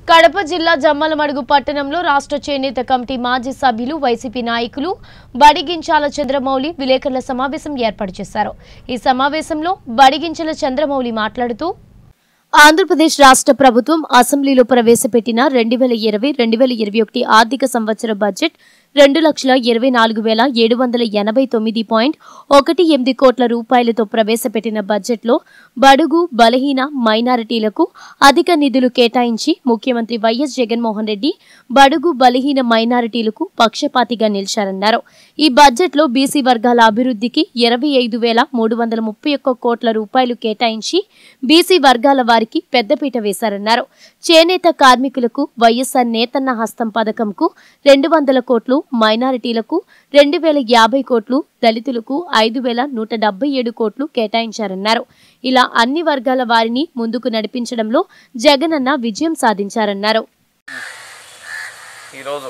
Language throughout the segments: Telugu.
కడప జిల్లా జమ్మలమడుగు పట్టణంలో రాష్ట్ర చేనేత కమిటీ మాజీ సభ్యులు వైసీపీ నాయకులు బడిగించాల చంద్రమౌళి విలేకరుల సమావేశం ఏర్పాటు చేశారు ఈ సమావేశంలో బడిగించాల చంద్రమౌళి మాట్లాడుతూ ఆంధ్రప్రదేశ్ రాష్ట్ర ప్రభుత్వం అసెంబ్లీలో ప్రవేశపెట్టిన రెండు వేల ఇరవై రెండు వేల ఇరవై ఒకటి ఆర్థిక సంవత్సర బడ్జెట్ రెండు లక్షల ఇరవై నాలుగు వేల ఏడు వందల ఎనభై తొమ్మిది పాయింట్ ఒకటి ఎనిమిది కోట్ల రూపాయలతో ప్రవేశపెట్టిన బడ్జెట్లో బడుగు బలహీన మైనారిటీలకు అధిక నిధులు కేటాయించి ముఖ్యమంత్రి వైఎస్ జగన్మోహన్ రెడ్డి బడుగు బలహీన మైనారిటీలకు పక్షపాతిగా నిలిచారన్నారు ఈ బడ్జెట్లో బీసీ వర్గాల అభివృద్ధికి ఇరవై ఐదు వేల మూడు వందల ముప్పై ఒక్క కోట్ల రూపాయలు కేటాయించి బీసీ వర్గాల వారికి పెద్దపీట వేశారన్నారు చేనేత కార్మికులకు వైఎస్ఆర్ నేతన్న హస్తం పథకంకు రెండు వందల కోట్లు మైనారిటీలకు రెండు వేల యాభై కోట్లు దళితులకు ఐదు వేల నూట డెబ్బై ఏడు కోట్లు కేటాయించారన్నారు ఇలా అన్ని వర్గాల వారిని ముందుకు నడిపించడంలో జగనన్న విజయం సాధించారన్నారు ఈరోజు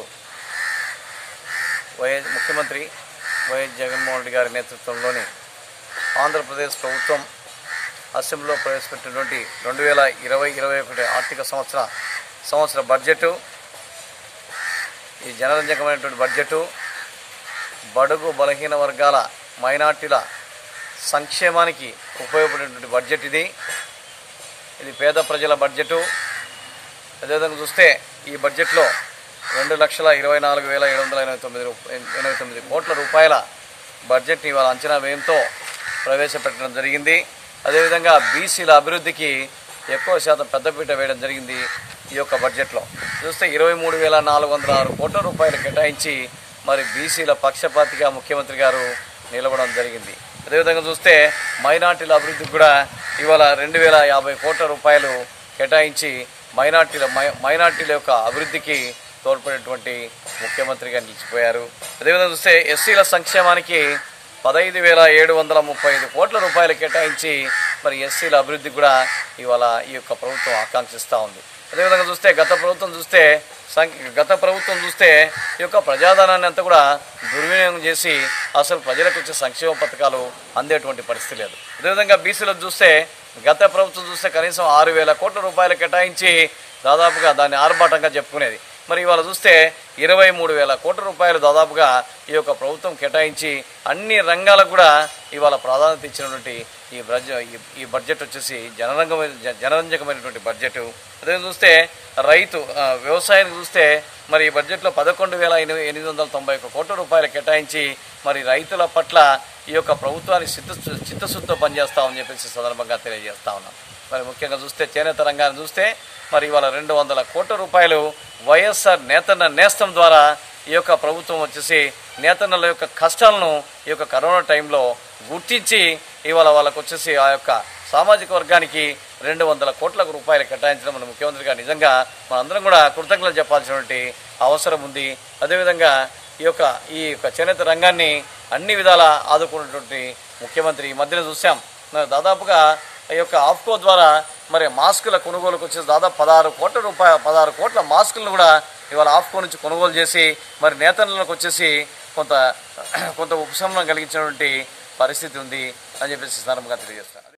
వైఎస్ ముఖ్యమంత్రి వైఎస్ జగన్మోహన్ రెడ్డి గారి నేతృత్వంలోని ఆంధ్రప్రదేశ్ ప్రభుత్వం అసెంబ్లీలో ప్రవేశపెట్టినటువంటి రెండు వేల ఇరవై ఇరవై ఒకటి ఆర్థిక సంవత్సర సంవత్సర బడ్జెటు ఈ జనరంజకమైనటువంటి బడ్జెటు బడుగు బలహీన వర్గాల మైనార్టీల సంక్షేమానికి ఉపయోగపడేటువంటి బడ్జెట్ ఇది ఇది పేద ప్రజల బడ్జెటు అదేవిధంగా చూస్తే ఈ బడ్జెట్లో రెండు లక్షల ఇరవై నాలుగు వేల ఏడు వందల ఎనభై తొమ్మిది రూప- ఎనభై తొమ్మిది కోట్ల రూపాయల బడ్జెట్ని ఇవాళ అంచనా వ్యయంతో ప్రవేశపెట్టడం జరిగింది అదేవిధంగా బీసీల అభివృద్ధికి ఎక్కువ శాతం పెద్దపీట వేయడం జరిగింది ఈ యొక్క బడ్జెట్లో చూస్తే ఇరవై మూడు వేల నాలుగు వందల ఆరు కోట్ల రూపాయలు కేటాయించి మరి బీసీల పక్షపాతిగా ముఖ్యమంత్రి గారు నిలవడం జరిగింది అదేవిధంగా చూస్తే మైనార్టీల అభివృద్ధికి కూడా ఇవాళ రెండు వేల యాభై కోట్ల రూపాయలు కేటాయించి మైనార్టీల మై మైనార్టీల యొక్క అభివృద్ధికి తోడ్పడేటువంటి ముఖ్యమంత్రిగా నిలిచిపోయారు అదేవిధంగా చూస్తే ఎస్సీల సంక్షేమానికి పదహైదు వేల ఏడు వందల ముప్పై ఐదు కోట్ల రూపాయలు కేటాయించి మరి ఎస్సీల అభివృద్ధి కూడా ఇవాళ ఈ యొక్క ప్రభుత్వం ఆకాంక్షిస్తూ ఉంది అదేవిధంగా చూస్తే గత ప్రభుత్వం చూస్తే సంఖ్య గత ప్రభుత్వం చూస్తే ఈ యొక్క ప్రజాధనాన్ని అంతా కూడా దుర్వినియోగం చేసి అసలు ప్రజలకు వచ్చే సంక్షేమ పథకాలు అందేటువంటి పరిస్థితి లేదు అదేవిధంగా బీసీలకు చూస్తే గత ప్రభుత్వం చూస్తే కనీసం ఆరు వేల కోట్ల రూపాయలు కేటాయించి దాదాపుగా దాన్ని ఆర్భాటంగా చెప్పుకునేది మరి ఇవాళ చూస్తే ఇరవై మూడు వేల కోట్ల రూపాయలు దాదాపుగా ఈ యొక్క ప్రభుత్వం కేటాయించి అన్ని రంగాలకు కూడా ఇవాళ ప్రాధాన్యత ఇచ్చినటువంటి ఈ బడ్జెట్ ఈ బడ్జెట్ వచ్చేసి జనరంగమైన జ- జనరంజకమైనటువంటి బడ్జెట్ అదే చూస్తే రైతు ఆ, వ్యవసాయానికి చూస్తే మరి ఈ బడ్జెట్లో పదకొండు వేల ఎనిమిది ఎనిమిది వందల తొంభై ఒక్క కోట్ల రూపాయలు కేటాయించి మరి రైతుల పట్ల ఈ యొక్క ప్రభుత్వాన్ని చిత్త చిత్తశుద్ధితో పనిచేస్తామని చెప్పేసి సందర్భంగా తెలియజేస్తా ఉన్నాం మరి ముఖ్యంగా చూస్తే చేనేత రంగాన్ని చూస్తే మరి ఇవాళ రెండు వందల కోట్ల రూపాయలు వైఎస్ఆర్ నేతన్న నేస్తం ద్వారా ఈ యొక్క ప్రభుత్వం వచ్చేసి నేతన్నల యొక్క కష్టాలను ఈ యొక్క కరోనా టైంలో గుర్తించి ఇవాళ వాళ్ళకు వచ్చేసి ఆ యొక్క సామాజిక వర్గానికి రెండు వందల కోట్ల రూపాయలు కేటాయించడం మన ముఖ్యమంత్రిగా నిజంగా మనందరం కూడా కృతజ్ఞతలు చెప్పాల్సినటువంటి అవసరం ఉంది అదేవిధంగా ఈ యొక్క ఈ యొక్క చేనేత రంగాన్ని అన్ని విధాల ఆదుకున్నటువంటి ముఖ్యమంత్రి ఈ మధ్యన చూసాం మరి దాదాపుగా ఈ యొక్క ఆఫ్కో ద్వారా మరి మాస్కుల కొనుగోలుకు వచ్చేసి దాదాపు పదహారు కోట్ల రూపాయ పదహారు కోట్ల మాస్కులను కూడా ఇవాళ ఆఫ్కో నుంచి కొనుగోలు చేసి మరి నేతలకు వచ్చేసి కొంత కొంత ఉపశమనం కలిగించినటువంటి పరిస్థితి ఉంది అని చెప్పేసి సందర్భంగా తెలియజేస్తాను